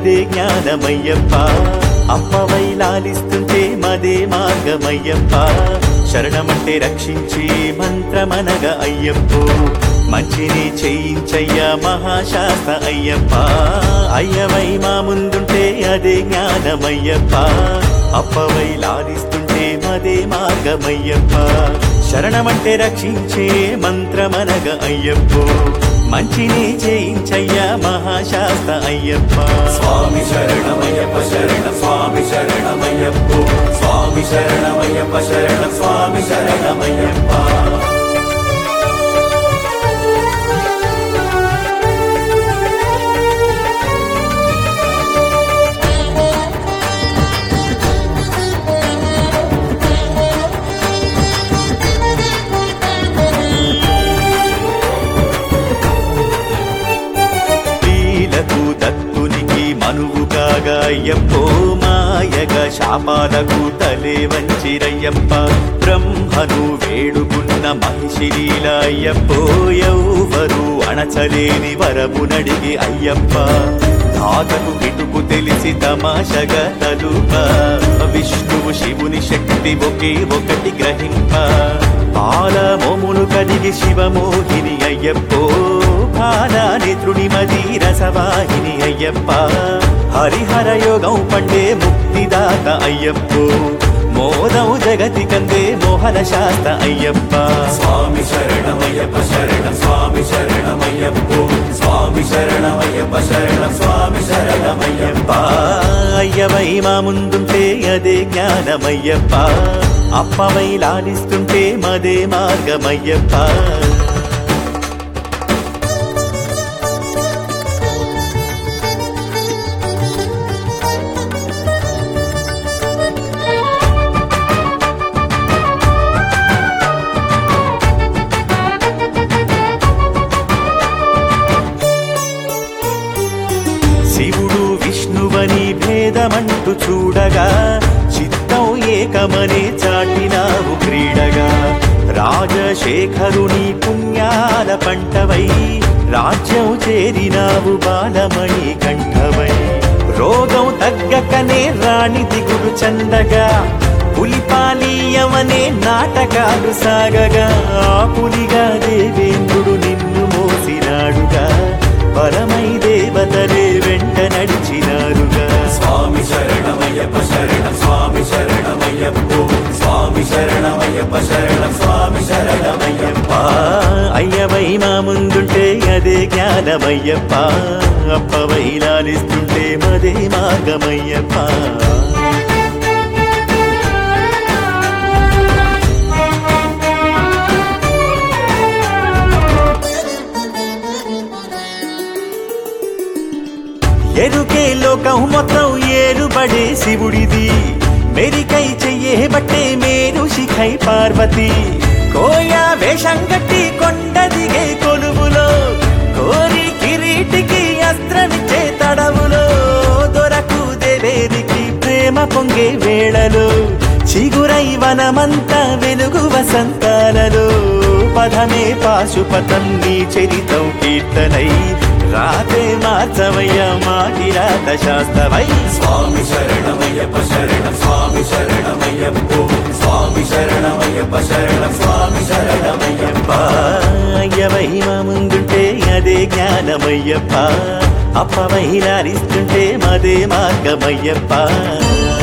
అదే జ్ఞానమయ్యప్ప అప్పవై లాలిస్తుంటే మదే మార్గమయ్యప్ప శరణమంటే రక్షించే మంత్రమనగ అయ్యప్పో మంచిని చేయించయ్యా మహాశాస్త్ర అయ్యప్ప అయ్యవై మా ముందుంటే అదే జ్ఞానమయ్యప్ప అప్పవై లాలిస్తుంటే మదే మార్గమయ్యప్ప శరణమంటే రక్షించే మంత్రమనగ అయ్యప్పో మంచిని చేయించయ్యా మహాశాస్త్ర అయ్యప్ప స్వామి శరణమయ్యప్ప శరణ స్వామి శరణమయ్యప్పో స్వామి శరణమయ్యప్ప శరణ స్వామి శరణమయ్యప్ప లీలకు దత్తునికి మనువు కాగా అయ్యప్పో మాయగా శాపాలకు తలే వంచిరయ్యప్ప బ్రహ్మను వేడుకున్న మహిషి లీల అయ్యప్పో ఎవ్వరు అణచలేని వరము నడిగి అయ్యప్ప తాతకు కిటుకు తెలిసి తమాషగా తలుప విష్ణువు శివుని శక్తి ఒకే ఒకటి గ్రహింప పాల మోమును కలిగి శివమోహిని అయ్యప్పో కాలానిత్రుని మది రసవాహిని అయ్యప్ప హరిహర యోగం పండే ముక్తిదాత అయ్యప్పో మోదం జగతి కందే మోహన శాస్త్ర అయ్యప్ప స్వామి శరణమయ్యప్ప శరణ స్వామి శరణమయ్యప్పో స్వామి శరణమయ్యప్ప శరణ స్వామి శరణమయ్యప్ప అయ్యవై మా ముందుంటే అదే జ్ఞానమయ్యప్ప అప్పవై లాలిస్తుంటే మదే మార్గమయ్యప్ప శివుడు విష్ణువని భేదమంటూ చూడగా చిత్తం ఏకమనే చాటినావు క్రీడగా రాజశేఖరుని పుణ్యాల పంటవై రాజ్యం చేరినావు బాలమణి కంఠవై రోగం తగ్గకనే రాణి దిగుడు చందగా పులిపాలీయమనే నాటకాలు సాగగా ఆ పులిగా దేవేంద్రుడు నిన్ను మోసినాడుగా పరమై దేవతలే వెంట నడిచినారుగా స్వామి శరణమయ్యప్ప శరణ స్వామి శరణమయ్యప్పో స్వామి శరణమయ్యప్ప శరణ స్వామి శరణమయ్యప్ప అయ్యవై మా ముందుంటే అదే జ్ఞానమయ్యప్ప అప్పవై లాలిస్తుంటే మదే మార్గమయ్యప్ప ఎరుకే లోకం మొత్తం ఏలుబడే శివుడిది మెరికై చెయ్యే బట్టే మేరు శిఖై పార్వతి కోయా వేషం కట్టి కొండ దిగే కొలువులో కోరి కిరీటికి అస్త్రమిచ్చే తడవులో దొరకు దేవేరికి ప్రేమ పొంగే వేళలో చిగురై వనమంతా వెలుగు వసంతాలలో పదమే పాశుపతం నీ చరితం కీర్తనై రాతే మార్చవయ్య మా కిరాత శాస్త్రవై స్వామి శరణమయ్యప్ప శరణ స్వామి శరణమయ్యప్పో స్వామి శరణమయ్యప్ప శరణ స్వామి శరణమయ్యప్ప అయ్యవై మా ముందుంటే అదే జ్ఞానమయ్యప్ప అప్పవై లాలిస్తుంటే మదే మార్గమయ్యప్ప